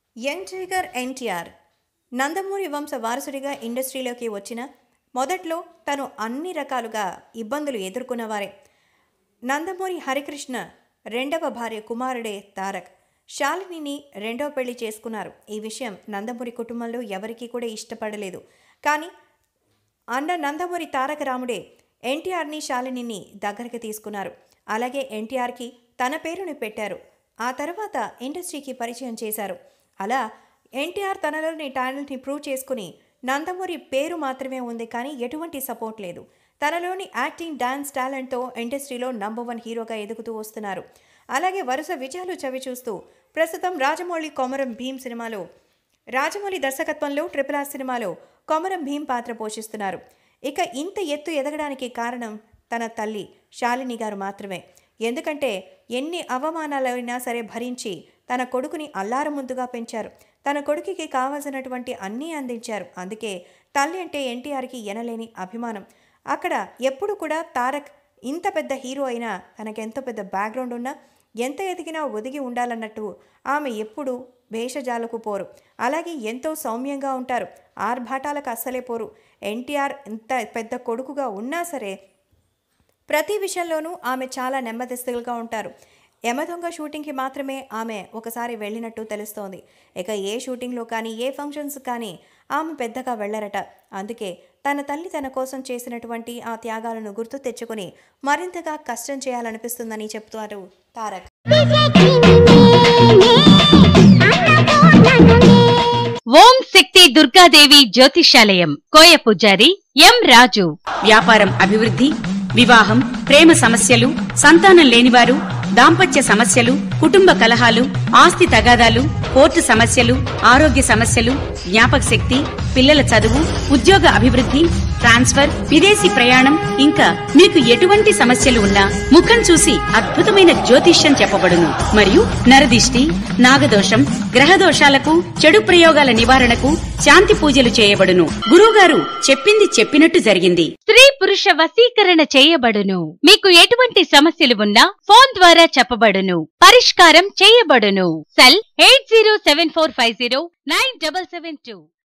young tiger NTR Nandamuri వంశ వారసుడిగా ఇండస్ట్రీలోకి వచ్చిన మొదట్లో తను అన్ని రకాలుగా ఇబ్బందులు ఎదుర్కొన్నవారే నందమూరి హరికృష్ణ రెండవ భార్య కుమారుడే తారక్ శాలినిని రెండో పెళ్లి చేసుకున్నారు ఈ విషయం నందమూరి కుటుంబంలో ఎవరికీ కూడా ఇష్టపడలేదు కానీ అన్న నందమూరి తారక రాముడే ఎన్టీఆర్ని శాలినిని దగ్గరికి తీసుకున్నారు అలాగే ఎన్టీఆర్కి తన పేరుని పెట్టారు ఆ తర్వాత ఇండస్ట్రీకి పరిచయం చేశారు అలా ఎన్టీఆర్ తనలోని టాలెంట్ని ప్రూవ్ చేసుకుని నందమూరి పేరు మాత్రమే ఉంది కానీ ఎటువంటి సపోర్ట్ లేదు తనలోని యాక్టింగ్ డాన్స్ టాలెంట్తో ఇండస్ట్రీలో నంబర్ వన్ హీరోగా ఎదుగుతూ వస్తున్నారు అలాగే వరుస విజయాలు చవిచూస్తూ ప్రస్తుతం రాజమౌళి కొమరం భీమ్ సినిమాలో రాజమౌళి దర్శకత్వంలో ట్రిపుల్ ఆర్ సినిమాలో కొమరం భీం పాత్ర పోషిస్తున్నారు ఇక ఇంత ఎత్తు ఎదగడానికి కారణం తన తల్లి శాలిని గారు మాత్రమే ఎందుకంటే ఎన్ని అవమానాలైనా సరే భరించి తన కొడుకుని అల్లారు ముందుగా పెంచారు తన కొడుకుకి కావాల్సినటువంటి అన్నీ అందించారు అందుకే తల్లి అంటే ఎన్టీఆర్కి ఎనలేని అభిమానం అక్కడ ఎప్పుడు కూడా తారక్ ఇంత పెద్ద హీరో అయినా తనకెంత పెద్ద బ్యాక్గ్రౌండ్ ఉన్నా ఎంత ఎదిగినా ఒదిగి ఉండాలన్నట్టు ఆమె ఎప్పుడు వేషజాలకు పోరు అలాగే ఎంతో సౌమ్యంగా ఉంటారు ఆర్భాటాలకు అస్సలే పోరు ఎన్టీఆర్ ఇంత పెద్ద కొడుకుగా ఉన్నా సరే ప్రతి విషయంలోనూ ఆమె చాలా నెమ్మదిస్తులుగా ఉంటారు యమదొంగ షూటింగ్కి మాత్రమే ఆమె ఒకసారి వెళ్ళినట్టు తెలుస్తోంది ఇక ఏ షూటింగ్లో కానీ ఏ ఫంక్షన్స్ కానీ ఆమె పెద్దగా వెళ్ళరట అందుకే తన తల్లి తన కోసం చేసినటువంటి ఆ త్యాగాలను గుర్తు తెచ్చుకుని మరింతగా కష్టం చేయాలనిపిస్తుందని చెప్తారు తారక్ ఓం శక్తి దుర్గాదేవి జ్యోతిషాలయం కోయ పూజారి ఎం రాజు వ్యాపారం అభివృద్ధి వివాహం ప్రేమ సమస్యలు సంతానం లేనివారు దాంపత్య సమస్యలు కుటుంబ కలహాలు ఆస్తి తగాదాలు కోర్టు సమస్యలు ఆరోగ్య సమస్యలు జ్ఞాపక శక్తి పిల్లల చదువు ఉద్యోగ అభివృద్ధి ట్రాన్స్ఫర్ విదేశీ ప్రయాణం ఇంకా మీకు ఎటువంటి సమస్యలు ఉన్నా ముఖం చూసి అద్భుతమైన జ్యోతిష్యం చెప్పబడును మరియు నరదిష్టి నాగదోషం గ్రహ దోషాలకు చెడు ప్రయోగాల నివారణకు శాంతి పూజలు చేయబడును గురువుగారు చెప్పింది చెప్పినట్టు జరిగింది స్త్రీ పురుష వశీకరణ చేయబడును మీకు ఎటువంటి సమస్యలు ఉన్నా ఫోన్ ద్వారా చెప్పబడును పరిష్కారం చేయబడును cell eight zero seven four five zero nine double seven two